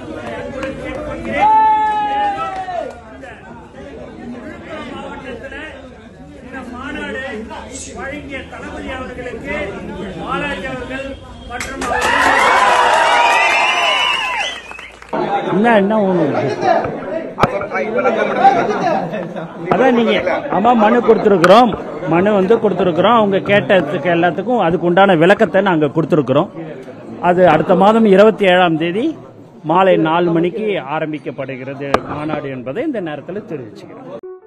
அன்புடன் கேட்டுக்கொள்கிறேன். விழுப்புரம் மாவட்டத்துல இந்த மாநாடு வழங்கிய தளபதி அவர்களுக்கு பாலாஜி அவர்கள் மற்றும் அவர்கள் என்ன என்ன ஒண்ணு அதான் நீங்க ஆமா மனு கொடுத்துருக்குறோம் மனு வந்து கொடுத்துருக்குறோம் அவங்க கேட்டதுக்கு எல்லாத்துக்கும் அதுக்கு உண்டான விளக்கத்தை நாங்க கொடுத்துருக்குறோம் அது அடுத்த மாதம் இருபத்தி ஏழாம் தேதி மாலை நாலு மணிக்கு ஆரம்பிக்கப்படுகிறது மாநாடு என்பதை இந்த நேரத்தில் தெரிவிச்சுக்கிறேன்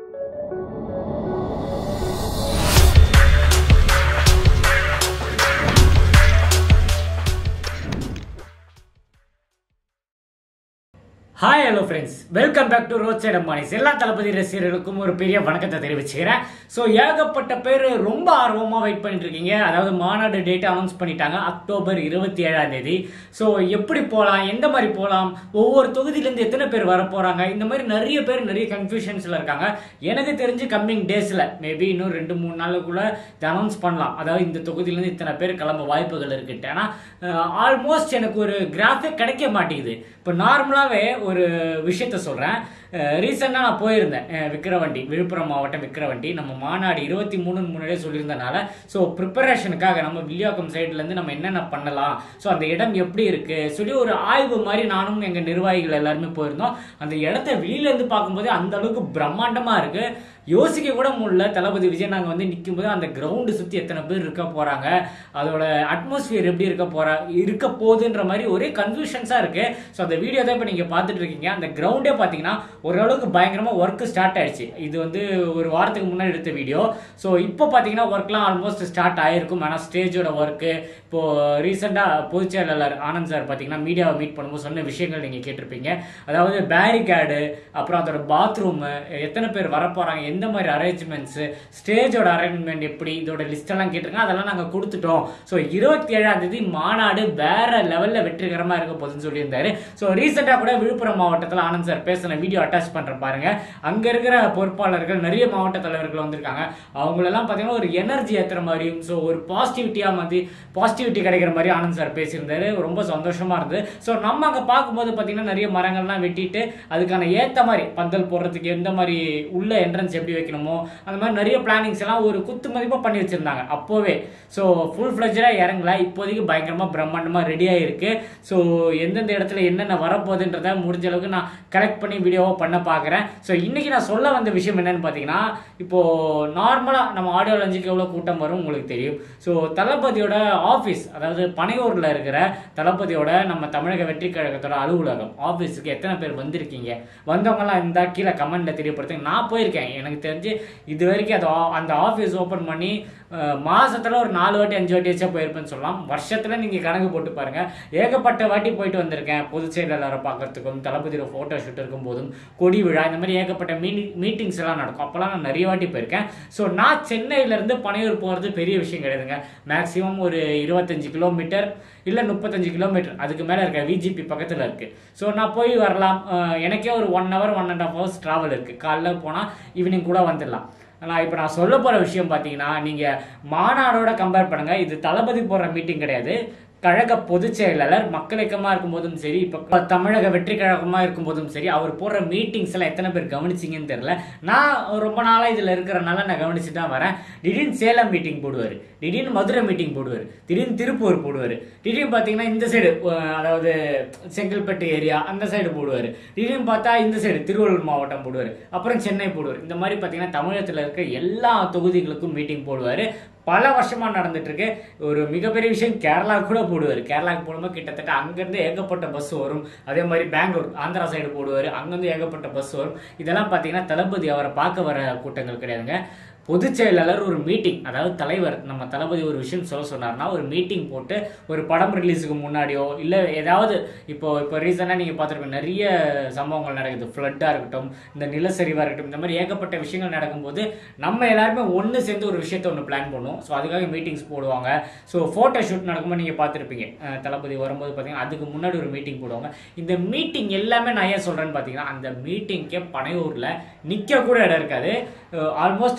hi hello friends welcome back to road side Ambanis எல்லா தளபதி ரசிகர்களுக்கும் ஒரு பெரிய வணக்கத்தை தெரிவிச்சுக்கிறேன் ஸோ ஏகப்பட்ட பேர் ரொம்ப ஆர்வமாக வெயிட் பண்ணிட்டு இருக்கீங்க அதாவது மாநாடு டேட் அனௌன்ஸ் பண்ணிட்டாங்க அக்டோபர் இருபத்தி ஏழாம் தேதி ஸோ எப்படி போகலாம் எந்த மாதிரி போகலாம் ஒவ்வொரு தொகுதியிலேருந்து எத்தனை பேர் வர போகிறாங்க இந்த மாதிரி நிறைய பேர் நிறைய கன்ஃபியூஷன்ஸில் இருக்காங்க எனக்கு தெரிஞ்சு கம்மிங் டேஸில் மேபி இன்னும் ரெண்டு மூணு நாளுக்குள்ள இதை அனௌன்ஸ் பண்ணலாம் அதாவது இந்த தொகுதியிலேருந்து இத்தனை பேர் கிளம்ப வாய்ப்புகள் இருக்குட்டு ஏன்னா ஆல்மோஸ்ட் எனக்கு ஒரு கிராஃபிக் கிடைக்க மாட்டேங்குது இப்போ நார்மலாகவே ஒரு விஷயத்த சொல்கிறேன் ரீசெண்டாக நான் போயிருந்தேன் அஹ் விக்கிரவாண்டி விழுப்புரம் மாவட்டம் விக்கிரவாண்டி நம்ம மாநாடு இருபத்தி மூணு முன்னாடியே சொல்லியிருந்தனால ஸோ ப்ரிப்பரேஷனுக்காக நம்ம வில்லியாக்கம் சைட்லேருந்து நம்ம என்னென்ன பண்ணலாம் ஸோ அந்த இடம் எப்படி இருக்கு சொல்லி ஒரு ஆய்வு மாதிரி நானும் எங்கள் நிர்வாகிகள் எல்லாருமே போயிருந்தோம் அந்த இடத்த வெளியிலேருந்து பார்க்கும்போது அந்த அளவுக்கு பிரம்மாண்டமாக இருக்கு யோசிக்க கூட முடியல தளபதி விஜய் நாங்கள் வந்து நிற்கும் போது அந்த கிரவுண்டு சுற்றி எத்தனை பேர் இருக்க போகிறாங்க அதோட அட்மாஸ்பியர் எப்படி இருக்க போறா இருக்க போகுதுன்ற மாதிரி ஒரே கன்ஃபியூஷன்ஸாக இருக்கு ஸோ அந்த வீடியோ தான் இப்போ நீங்கள் பார்த்துட்டு இருக்கீங்க அந்த கிரவுண்டே பார்த்தீங்கன்னா ஓரளவுக்கு பயங்கரமாக ஒர்க் ஸ்டார்ட் ஆயிடுச்சு இது வந்து ஒரு வாரத்துக்கு முன்னாடி எடுத்த வீடியோ ஸோ இப்போ பார்த்தீங்கன்னா ஒர்க்லாம் ஆல்மோஸ்ட் ஸ்டார்ட் ஆயிருக்கும் ஆனால் ஸ்டேஜோட ஒர்க்கு இப்போ ரீசெண்டாக பொதுச் செயலாளர் ஆனந்த் சார் பார்த்தீங்கன்னா மீடியாவை மீட் பண்ணும்போது சொன்ன விஷயங்கள் நீங்கள் கேட்டிருப்பீங்க அதாவது பேரிகேடு அப்புறம் அதோட பாத்ரூம் எத்தனை பேர் வரப்போறாங்க எந்த மாதிரி அரேஞ்ச்மெண்ட்ஸ் ஸ்டேஜோட அரேஞ்ச்மெண்ட் எப்படி இதோட லிஸ்ட் எல்லாம் கேட்டிருக்காங்க அதெல்லாம் நாங்கள் கொடுத்துட்டோம் ஸோ இருபத்தி ஏழாம் தேதி மாநாடு வேற லெவலில் வெற்றிகரமாக இருக்க போகுதுன்னு சொல்லியிருந்தாரு ஸோ ரீசெண்டாக கூட விழுப்புரம் மாவட்டத்தில் ஆனந்த் சார் பேசின வீடியோ அட்டாச் பண்ணுறேன் பாருங்க அங்கே இருக்கிற பொறுப்பாளர்கள் நிறைய மாவட்ட தலைவர்கள் வந்திருக்காங்க அவங்களெல்லாம் பார்த்தீங்கன்னா ஒரு எனர்ஜி ஏற்றுற மாதிரியும் ஸோ ஒரு பாசிட்டிவிட்டியாக வந்து பாசிட்டிவிட்டி கிடைக்கிற மாதிரி ஆனந்த் சார் பேசியிருந்தாரு ரொம்ப சந்தோஷமா இருந்தது ஸோ நம்ம அங்கே பார்க்கும்போது பார்த்தீங்கன்னா நிறைய மரங்கள்லாம் வெட்டிட்டு அதுக்கான ஏற்ற மாதிரி பந்தல் போடுறதுக்கு எந்த மாதிரி உள்ள என்ட்ரன்ஸ் எப்படி வைக்கணுமோ அந்த மாதிரி நிறைய பிளானிங்ஸ் எல்லாம் ஒரு குத்து மதிப்பாக பண்ணி வச்சிருந்தாங்க அப்போவே ஸோ ஃபுல் ஃப்ளெஜாக இறங்கல இப்போதைக்கு பயங்கரமாக பிரம்மாண்டமாக ரெடியாக இருக்கு ஸோ எந்தெந்த இடத்துல என்னென்ன வரப்போகுதுன்றத முடிஞ்ச அளவுக்கு நான் கலெக்ட் பண்ணி வீடியோவாக பண்ண பார்க்குறேன் ஸோ இன்னைக்கு நான் சொல்ல வந்த விஷயம் என்னன்னு பார்த்தீங்கன்னா இப்போ நார்மலாக நம்ம ஆடியோ லஞ்சுக்கு எவ்வளோ கூட்டம் வரும் உங்களுக்கு தெரியும் ஸோ தளபதியோட ஆஃபீஸ் அதாவது பனையூரில் இருக்கிற தளபதியோட நம்ம தமிழக வெற்றி கழகத்தோட அலுவலகம் ஆஃபீஸுக்கு எத்தனை பேர் வந்திருக்கீங்க வந்தவங்கலாம் இருந்தா கீழே கமெண்ட்ல தெரியப்படுத்துங்க நான் போயிருக்கேன் எனக்கு தெரிஞ்சு இது வரைக்கும் அது ஆ- அந்த ஆஃபீஸ் ஓப்பன் பண்ணி அஹ், மாசத்துல ஒரு நாலு வாட்டி அஞ்சு வாட்டி வச்சா போயிருப்பேன்னு சொல்லலாம் வருஷத்துல நீங்க கணக்கு போட்டு பாருங்க ஏகப்பட்ட வாட்டி போயிட்டு வந்திருக்கேன் பொதுச் செயலாளரை பார்க்கறதுக்கும் தளபதியோட போட்டோ ஷூட் இருக்கும் போதும் கொடி விழா இந்த மாதிரி ஏகப்பட்ட மீனி மீட்டிங்ஸ் எல்லாம் நடக்கும் அப்பெல்லாம் நான் நிறைய வாட்டி போயிருக்கேன் ஸோ நான் சென்னையில இருந்து பனையூர் போறது பெரிய விஷயம் கிடையாதுங்க மேக்ஸிமம் ஒரு இருபத்தஞ்சு கிலோமீட்டர் இல்லை முப்பத்தஞ்சு கிலோமீட்டர் அதுக்கு மேலே இருக்க விஜிபி பக்கத்தில் இருக்கு ஸோ நான் போய் வரலாம் அஹ் எனக்கே ஒரு one hour one and half hours travel இருக்கு காலைல போனால் ஈவினிங் கூட வந்துடலாம் நான் இப்போ நான் சொல்ல போகிற விஷயம் பார்த்தீங்கன்னா நீங்கள் மாநாடோட கம்பேர் பண்ணுங்க இது தளபதி போடுற மீட்டிங் கிடையாது கழக பொதுச் செயலாளர் மக்கள் இயக்கமாக இருக்கும்போதும் சரி இப்போ தமிழக வெற்றி கழகமாக இருக்கும்போதும் சரி அவர் போடுற மீட்டிங்ஸ் எல்லாம் எத்தனை பேர் கவனிச்சிங்கன்னு தெரியல நான் ரொம்ப நாளாக இதில் இருக்கிறனால நான் கவனிச்சு தான் வரேன் திடீர்னு சேலம் மீட்டிங் போடுவார் திடீர்னு மதுரை மீட்டிங் போடுவார் திடீர்னு திருப்பூர் போடுவார் திடீர்னு பார்த்தீங்கன்னா இந்த சைடு அதாவது செங்கல்பட்டு ஏரியா அந்த சைடு போடுவார் திடீர்னு பார்த்தா இந்த சைடு திருவள்ளூர் மாவட்டம் போடுவார் அப்புறம் சென்னை போடுவார் இந்த மாதிரி பார்த்தீங்கன்னா தமிழகத்தில் இருக்க எல்லா தொகுதிகளுக்கும் மீட்டிங் போடுவார் பல வருஷமா நடந்துட்டு இருக்கு ஒரு மிகப்பெரிய விஷயம் கேரளா கூட போடுவார் கேரளாக்கு போடும்போது கிட்டத்தட்ட அங்கிருந்து ஏகப்பட்ட பஸ் வரும் அதே மாதிரி பெங்களூர் ஆந்திரா சைடு போடுவார் அங்கிருந்து ஏகப்பட்ட பஸ் வரும் இதெல்லாம் பார்த்தீங்கன்னா தளபதி அவரை பார்க்க வர கூட்டங்கள் கிடையாதுங்க பொதுச் செயலாளர் ஒரு மீட்டிங் அதாவது தலைவர் நம்ம தளபதி ஒரு விஷயம் சொல்ல சொன்னார்னா ஒரு மீட்டிங் போட்டு ஒரு படம் ரிலீஸுக்கு முன்னாடியோ இல்லை ஏதாவது இப்போ இப்போ ரீசெண்டாக நீங்கள் பார்த்துருப்பீங்க நிறைய சம்பவங்கள் நடக்குது ஃப்ளட்டாக இருக்கட்டும் இந்த நிலச்சரிவாக இருக்கட்டும் இந்த மாதிரி ஏகப்பட்ட விஷயங்கள் நடக்கும்போது நம்ம எல்லாருமே ஒன்று சேர்ந்து ஒரு விஷயத்தை ஒன்று பிளான் பண்ணுவோம் ஸோ அதுக்காக மீட்டிங்ஸ் போடுவாங்க ஸோ ஃபோட்டோ ஷூட் நடக்கும்போது நீங்கள் பார்த்துருப்பீங்க அஹ் தளபதி வரும்போது பார்த்தீங்கன்னா அதுக்கு முன்னாடி ஒரு மீட்டிங் போடுவாங்க இந்த மீட்டிங் எல்லாமே நான் ஏன் சொல்கிறேன்னு பார்த்தீங்கன்னா அந்த மீட்டிங்க்கே பனையூரில் நிற்க கூட இடம் இருக்காது ஆல்மோஸ்ட் உள்ள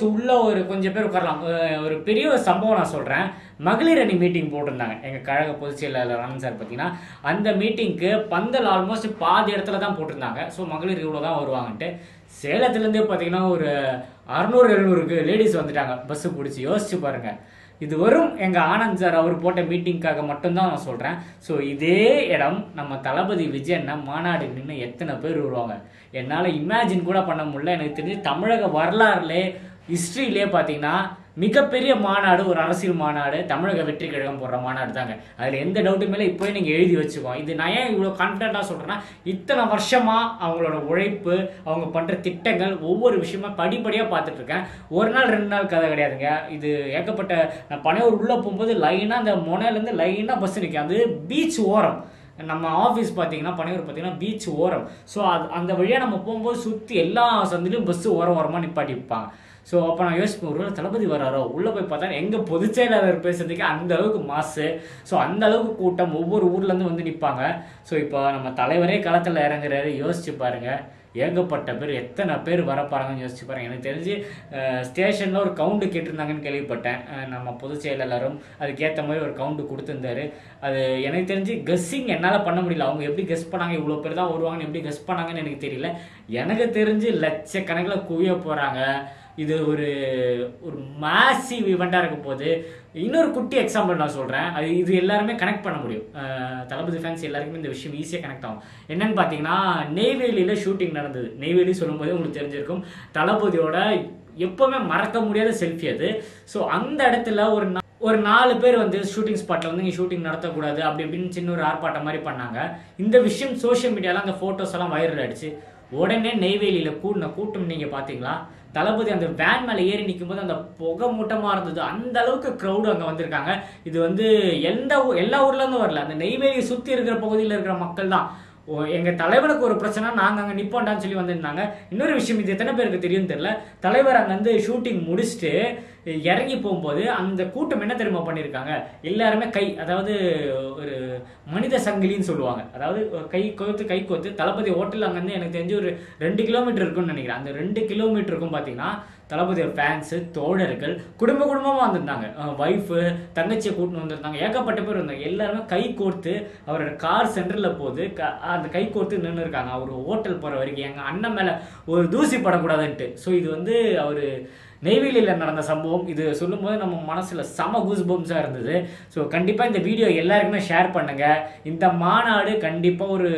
ஒரு கொஞ்சம் பேர் உட்காரலாம் அஹ் ஒரு பெரிய ஒரு சம்பவம் நான் சொல்கிறேன் மகளிர் அணி மீட்டிங் போட்டிருந்தாங்க எங்கள் கழக பொதுச் செயலாளர் ஆனந்த் சார் பார்த்தீங்கன்னா அந்த மீட்டிங்க்கு பந்தல் ஆல்மோஸ்ட் பாதி இடத்துல தான் போட்டிருந்தாங்க ஸோ மகளிர் இவ்வளோ தான் வருவாங்கன்ட்டு சேலத்துலேருந்தே பார்த்தீங்கன்னா ஒரு அறநூறு எழுநூறுக்கு லேடிஸ் வந்துட்டாங்க பஸ்ஸு பிடிச்சி யோசிச்சு பாருங்கள் இது வரும் எங்கள் ஆனந்த் சார் அவர் போட்ட மீட்டிங்காக மட்டும்தான் நான் சொல்கிறேன் ஸோ இதே இடம் நம்ம தளபதி விஜயன்னா மாநாடு நின்று எத்தனை பேர் வருவாங்க என்னால் இமேஜின் கூட பண்ண முடியல எனக்கு தெரிஞ்சு தமிழக வரலாறுலே ஹிஸ்ட்ரியிலே பார்த்தீங்கன்னா மிகப்பெரிய மாநாடு ஒரு அரசியல் மாநாடு தமிழக வெற்றி கழகம் போடுற மாநாடு தாங்க அதில் எந்த டவுட்டுமே இல்லை இப்போயே நீங்கள் எழுதி வச்சுக்கோ இது நான் ஏன் இவ்வளோ கான்ஃபிடண்ட்டாக சொல்கிறேன்னா இத்தனை வருஷமாக அவங்களோட உழைப்பு அவங்க பண்ணுற திட்டங்கள் ஒவ்வொரு விஷயமா படிப்படியாக பார்த்துட்டு இருக்கேன் ஒரு நாள் ரெண்டு நாள் கதை கிடையாதுங்க இது ஏகப்பட்ட நான் பனையூர் உள்ளே போகும்போது லைனாக அந்த முனையிலேருந்து லைனாக பஸ் நிற்கும் அது பீச் ஓரம் நம்ம ஆஃபீஸ் பார்த்தீங்கன்னா பனையூர் பார்த்தீங்கன்னா பீச் ஓரம் ஸோ அது அந்த வழியாக நம்ம போகும்போது சுற்றி எல்லா சந்திலையும் பஸ்ஸு ஓரம் ஓரமாக நிப்பாட்டி வைப்பாங்க ஸோ அப்போ நான் யோசிப்பேன் ஒருவேளை தளபதி வராரோ உள்ளே போய் பார்த்தா எங்கள் பொதுச் செயலாளர் பேசுறதுக்கு அந்த அளவுக்கு மாசு ஸோ அந்த அளவுக்கு கூட்டம் ஒவ்வொரு ஊர்லேருந்து வந்து நிற்பாங்க ஸோ இப்போ நம்ம தலைவரே களத்தில் இறங்குறாரு யோசிச்சு பாருங்க ஏகப்பட்ட பேர் எத்தனை பேர் வரப்பாருங்கன்னு யோசிச்சு பாருங்க எனக்கு தெரிஞ்சு ஸ்டேஷனில் ஒரு கவுண்டு கேட்டிருந்தாங்கன்னு கேள்விப்பட்டேன் அஹ் நம்ம பொதுச் செயலாளரும் அதுக்கேற்ற மாதிரி ஒரு கவுண்டு கொடுத்துருந்தாரு அது எனக்கு தெரிஞ்சு கெஸ்ஸிங் என்னால் பண்ண முடியல அவங்க எப்படி கெஸ் பண்ணாங்க இவ்வளோ பேர் தான் வருவாங்கன்னு எப்படி கெஸ் பண்ணாங்கன்னு எனக்கு தெரியல எனக்கு தெரிஞ்சு லட்சக்கணக்கில் குவிய போகிறாங்க இது ஒரு ஒரு மாசிவ் இவெண்ட்டாக இருக்க போது இன்னொரு குட்டி எக்ஸாம்பிள் நான் சொல்கிறேன் அது இது எல்லாருமே கனெக்ட் பண்ண முடியும் அஹ் தளபதி ஃபேன்ஸ் எல்லாருக்குமே இந்த விஷயம் ஈஸியாக கனெக்ட் ஆகும் என்னன்னு பார்த்தீங்கன்னா நெய்வேலியில் ஷூட்டிங் நடந்தது நெய்வேலி சொல்லும்போது உங்களுக்கு தெரிஞ்சிருக்கும் தளபதியோட எப்போவுமே மறக்க முடியாத செல்ஃபி அது ஸோ அந்த இடத்துல ஒரு நா- ஒரு நாலு பேர் வந்து ஷூட்டிங் ஸ்பாட்டில் வந்து இங்கே ஷூட்டிங் நடத்தக்கூடாது அப்படி இப்படின்னு சின்ன ஒரு ஆர்ப்பாட்டம் மாதிரி பண்ணாங்க இந்த விஷயம் சோஷியல் மீடியாவில் அந்த ஃபோட்டோஸ் எல்லாம் வைரல் ஆயிடுச்சு உடனே நெய்வேலியில் கூடின கூட்டம் நீங்கள் பார்த்தீங்களா தளபதி அந்த வேன் மேலே ஏறி நிக்கும்போது அந்த புகை மூட்டமாக இருந்தது அந்த அளவுக்கு க்ரௌடு அங்கே வந்திருக்காங்க இது வந்து எந்த ஊ- எல்லா ஊர்லேருந்தும் வரல அந்த நெய்வேலியை சுற்றி இருக்கிற பகுதியில் இருக்கிற மக்கள் தான் ஓ, எங்க தலைவனுக்கு ஒரு பிரச்சனை நாங்க அங்க நிப்போண்டான்னு சொல்லி வந்திருந்தாங்க இன்னொரு விஷயம் இது எத்தனை பேருக்கு தெரியும் தெரியல தலைவர் அங்க வந்து ஷூட்டிங் முடிச்சுட்டு இறங்கி போகும்போது அந்த கூட்டம் என்ன தெரியுமா பண்ணியிருக்காங்க எல்லாருமே கை அதாவது ஒரு மனித சங்கிலின்னு சொல்லுவாங்க அதாவது ஒரு கை கோத்து கை கோத்து தளபதி ஹோட்டல் அங்கேருந்து எனக்கு தெரிஞ்சு ஒரு ரெண்டு கிலோமீட்டர் இருக்கும்னு நினைக்கிறேன் அந்த ரெண்டு கிலோமீட்டருக்கும் பார்த்தீங்கன்னா தளபதி ஃபேன்ஸு தோழர்கள் குடும்ப குடும்பமாக வந்திருந்தாங்க ஒய்ஃபு தங்கச்சியை கூட்டின்னு வந்திருந்தாங்க ஏகப்பட்ட பேர் இருந்தாங்க எல்லாருமே கை கோர்த்து அவரோட கார் சென்டரில் போகுது க- அந்த கை கோர்த்து நின்று இருக்காங்க அவர் ஹோட்டல் போகிற வரைக்கும் எங்கள் அண்ணன் மேலே ஒரு தூசி படக்கூடாதுன்ட்டு ஸோ இது வந்து அவர் நெய்வேலியில் நடந்த சம்பவம் இது சொல்லும்போது நம்ம மனசில் செம கூஸ் பம்ஸாக இருந்தது ஸோ கண்டிப்பாக இந்த வீடியோ எல்லாருக்குமே ஷேர் பண்ணுங்க இந்த மாநாடு கண்டிப்பாக ஒரு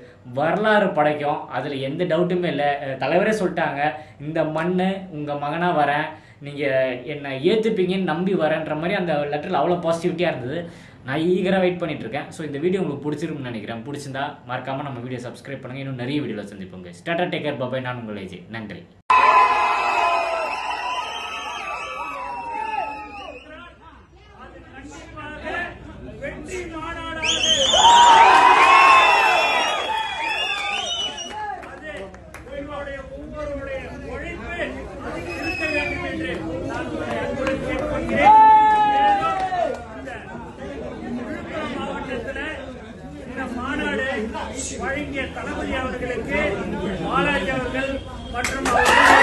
வரலாறு படைக்கும் அதில் எந்த டவுட்டுமே இல்லை அஹ் தலைவரே சொல்லிட்டாங்க இந்த மண் உங்கள் மகனாக வரேன் நீங்கள் என்னை ஏற்றுப்பீங்கன்னு நம்பி வரேன்ற மாதிரி அந்த லெட்டரில் அவ்வளோ பாசிட்டிவிட்டியாக இருந்தது நான் ஈகராக வெயிட் பண்ணிட்டு இருக்கேன் ஸோ இந்த வீடியோ உங்களுக்கு பிடிச்சிருக்கும்னு நினைக்கிறேன் பிடிச்சிருந்தா மறக்காமல் நம்ம வீடியோ சப்ஸ்கிரைப் பண்ணுங்கள் இன்னும் நிறைய வீடியோவில் சந்திப்போங்க ஸ்டாட்டா டேக்கர் பாபாய் நான் உங்கள் ஏஜி நன்றி அது கண்டிப்பாக வெற்றி மாநாடாக அது உங்களுடைய ஒவ்வொருவருடைய உழைப்பு அதில் இருக்க வேண்டும் என்று நான் உங்களை அன்புடன் கேட்டுக்கொள்கிறேன் மேலும் இந்த விழுப்புரம் மாவட்டத்தில் இந்த மாநாடு வழங்கிய தளபதி அவர்களுக்கு பாலாஜி அவர்கள் மற்றும் அவர்கள்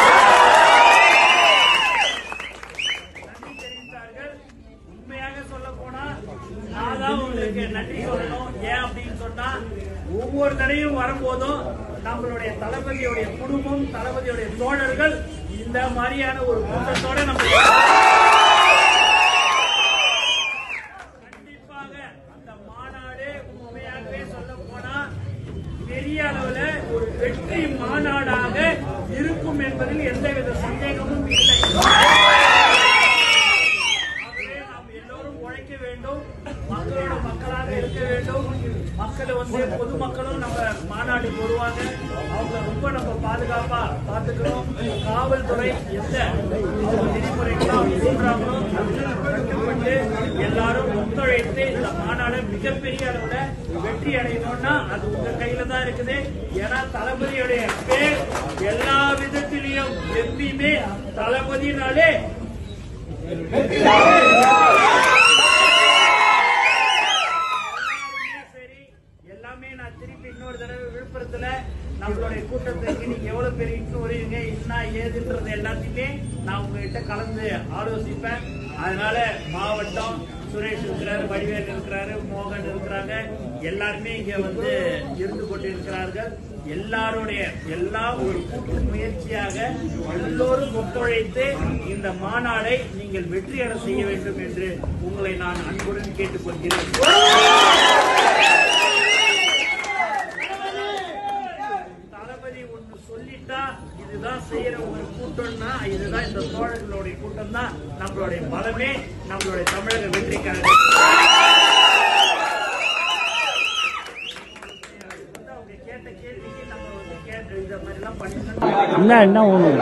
நன்றி தெரிவித்தார்கள் உண்மையாக சொல்ல போனா நான் தான் உங்களுக்கு நன்றி சொல்லணும் ஏன் அப்படின்னு சொன்னா ஒவ்வொரு தடையும் வரும்போதும் நம்மளுடைய தளபதியுடைய குடும்பம் தளபதியுடைய தோழர்கள் இந்த மாதிரியான ஒரு கூட்டத்தோட நம்ம கண்டிப்பாக அந்த மாநாடு உண்மையாகவே சொல்ல போனா பெரிய அளவுல ஒரு வெற்றி மாநாடாக இருக்கும் என்பதில் எந்தவித சந்தேகமும் இல்லை ஆகவே நாம் எல்லோரும் உழைக்க வேண்டும் மக்களோட மக்களாக இருக்க வேண்டும் மக்கள் வந்து பொதுமக்களும் நம்ம மாநாட்டுக்கு வருவாங்க அவங்க ரொம்ப நம்ம பாதுகாப்பா பாத்துக்கிறோம் காவல்துறை எந்த விதிமுறைகளோ அவங்க சொல்றாங்களோ அதில் கட்டுப்பட்டு எல்லாரும் ஒத்துழைத்து இந்த மாநாடு மிகப்பெரிய அளவுல வெற்றி அடையணும்னா அது உங்க கையில தான் இருக்குது ஏன்னா தளபதியுடைய பேர் எல்லா விதத்திலையும் எப்பயுமே தளபதினாலே எல்லாருமே சரி எல்லாமே நான் திருப்பி இன்னொரு தடவை விழுப்புரத்துல நம்மளுடைய கூட்டத்திற்கு நீங்க எவ்வளவு பேர் இட்டு வருவீங்க என்ன ஏதுன்றது எல்லாத்தையுமே நான் உங்ககிட்ட கலந்து ஆலோசிப்பேன் அதனால மாவட்டம் சுரேஷ் இருக்கிறாரு வடிவேல் இருக்கிறாரு மோகன் இருக்கிறாங்க எல்லாருமே இங்க வந்து இருந்து கொண்டிருக்கிறார்கள் எல்லாருடைய எல்லா ஒரு கூட்டு முயற்சியாக எல்லோரும் ஒத்துழைத்து இந்த மாநாடை நீங்கள் வெற்றியடை செய்ய வேண்டும் என்று உங்களை நான் அன்புடன் கேட்டுக்கொள்கிறேன் தளபதி ஒண்ணு சொல்லிட்டா இதுதான் செய்யற ஒரு கூட்டம்னா இதுதான் இந்த தோழர்களுடைய கூட்டம் தான் நம்மளுடைய பலமே நம்மளுடைய தமிழக வெற்றிக்காக வந்து அவங்க கேட்ட கேள்விக்கு நம்ம வந்து கேட்ட இந்த மாதிரி எல்லாம் பண்ணிட்டு என்ன என்ன ஒண்ணு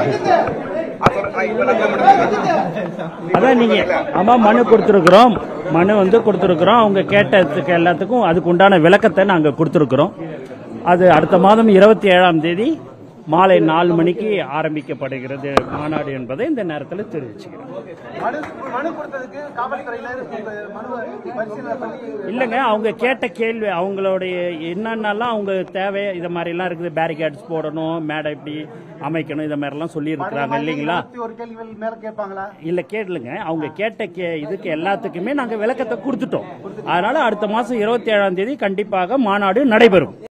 அதான் நீங்க ஆமா மனு கொடுத்துருக்குறோம் மனு வந்து கொடுத்துருக்குறோம் அவங்க கேட்டதுக்கு எல்லாத்துக்கும் அதுக்கு உண்டான விளக்கத்தை நாங்க கொடுத்துருக்குறோம் அது அடுத்த மாதம் இருபத்தி ஏழாம் தேதி மாலை நாலு மணிக்கு ஆரம்பிக்கப்படுகிறது மாநாடு என்பதை இந்த நேரத்தில் தெரிவிச்சுக்கிறேன் மனு மனு கொடுத்ததுக்கு காவல்துறையினர் உங்க மனுவை பரிசீலனை பண்ணி இல்லைங்க அவங்க கேட்ட கேள்வி அவங்களுடைய என்னென்னலாம் அவங்க தேவை இது மாதிரிலாம் இருக்குது பேரிகேட்ஸ் போடணும் மேடை இப்படி அமைக்கணும் இதை மாதிரிலாம் சொல்லியிருக்கிறாங்க இல்லைங்களா இருபத்தி ஒரு கேள்விகள் மேல கேட்பாங்களா இல்ல கேட்கலுங்க அவங்க கேட்ட கே இதுக்கு எல்லாத்துக்குமே நாங்க விளக்கத்தை கொடுத்துட்டோம் அதனால அடுத்த மாசம் இருபத்தி ஏழாம் தேதி கண்டிப்பாக மாநாடு நடைபெறும்